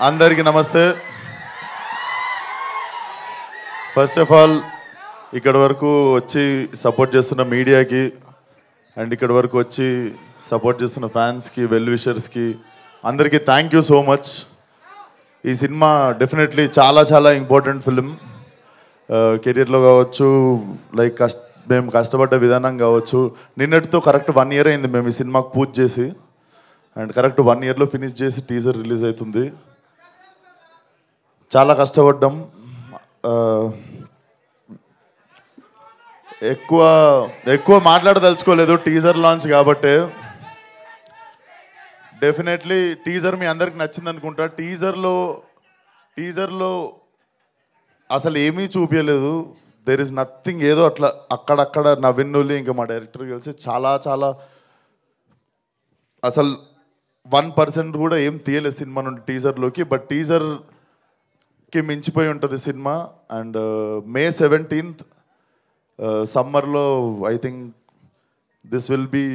అందరికీ నమస్తే first of all ఇక్కడ వరకు వచ్చి సపోర్ట్ చేస్తున్న మీడియాకి అండ్ ఇక్కడ వరకు వచ్చి సపోర్ట్ చేస్తున్న ఫ్యాన్స్కి వెల్ విషర్స్కి అందరికీ థ్యాంక్ యూ సో మచ్ ఈ సినిమా డెఫినెట్లీ చాలా చాలా ఇంపార్టెంట్ ఫిలిం కెరీర్లో కావచ్చు లైక్ కష్ట మేము కష్టపడ్డ విధానం కావచ్చు నిన్నటితో కరెక్ట్ వన్ ఇయర్ అయింది మేము ఈ సినిమాకు పూజ చేసి అండ్ కరెక్ట్ వన్ ఇయర్లో ఫినిష్ చేసి టీజర్ రిలీజ్ అవుతుంది చాలా కష్టపడ్డాం ఆ, ఎక్కువ ఎక్కువ మాట్లాడదలుచుకోలేదు టీజర్ లాంచ్ కాబట్టి డెఫినెట్లీ టీజర్ మీ అందరికి నచ్చింది అనుకుంటా టీజర్లో టీజర్లో అసలు ఏమీ చూపించలేదు దెర్ ఇస్ నథింగ్ ఏదో అట్లా అక్కడక్కడ నవీనులు ఇంకా మా డైరెక్టర్ కలిసి చాలా చాలా అసలు వన్ పర్సెంట్ కూడా ఏం తీయలేదు సినిమా నుండి టీజర్లోకి బట్ టీజర్కి మించిపోయి ఉంటుంది సినిమా అండ్ మే సెవెంటీన్త్ సమ్మర్లో I think this will be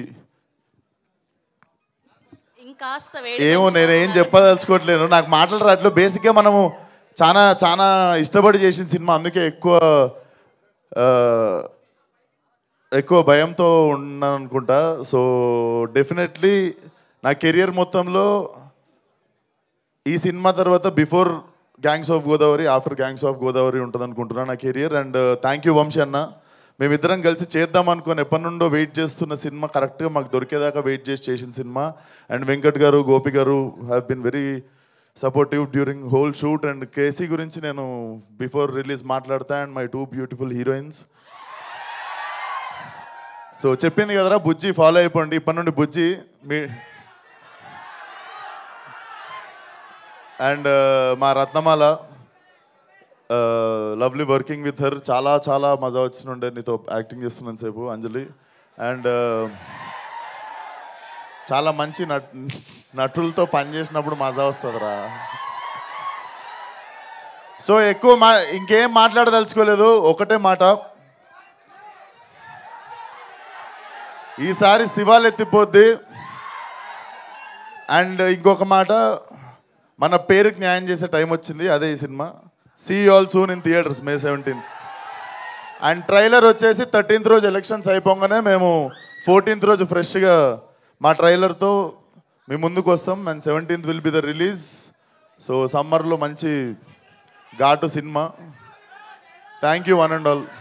ఇంకాస్త వేడి ఏమో నేను ఏం చెప్పదలుచుకోవట్లేను నాకు మాటలు రావట్లేదు బేసిక్గా మనము చాలా చాలా ఇష్టపడి చేసిన సినిమా అందుకే ఎక్కువ ఆ, ఎక్కువ భయంతో ఉన్నాను అనుకుంటా సో డెఫినెట్లీ నా కెరియర్ మొత్తంలో ఈ సినిమా తర్వాత before gangs of Godavari after gangs of Godavari ఉంటుంది అనుకుంటున్నాను నా career and thank you Vamsi అన్న మేమిద్దరం కలిసి చేద్దాం అనుకుని ఎప్పటి నుండో వెయిట్ చేస్తున్న సినిమా కరెక్ట్గా మాకు దొరికేదాకా వెయిట్ చేసి చేసిన cinema and Venkat garu Gopi garu have been very supportive during whole shoot and KC గురించి నేను బిఫోర్ రిలీజ్ మాట్లాడతా and my two beautiful heroines so చెప్పింది కదరా బుజ్జి ఫాలో అయిపోండి ఇప్పటి నుండి బుజ్జి మీ అండ్ మా Ratnamala lovely working with her చాలా చాలా మజా వచ్చినుండే నీతో యాక్టింగ్ చేస్తున్నాను సేపు అంజలి అండ్ చాలా మంచి నట్ నటులతో పనిచేసినప్పుడు మజా వస్తుందిరా సో ఎక్కువ మా ఇంకేం మాట్లాడదలుచుకోలేదు ఒకటే మాట ఈసారి శివాలు ఎత్తిపోద్ది అండ్ ఇంకొక మాట మన పేరుకి న్యాయం చేసే టైం వచ్చింది అదే ఈ cinema see all soon in theatres May seventeenth and trailer వచ్చేసి థర్టీన్త్ రోజు ఎలక్షన్స్ అయిపోగానే మేము ఫోర్టీన్త్ రోజు ఫ్రెష్గా మా ట్రైలర్తో మీ ముందుకు వస్తాం and seventeenth will be the release so సమ్మర్లో మంచి ఘాటు cinema thank you one and all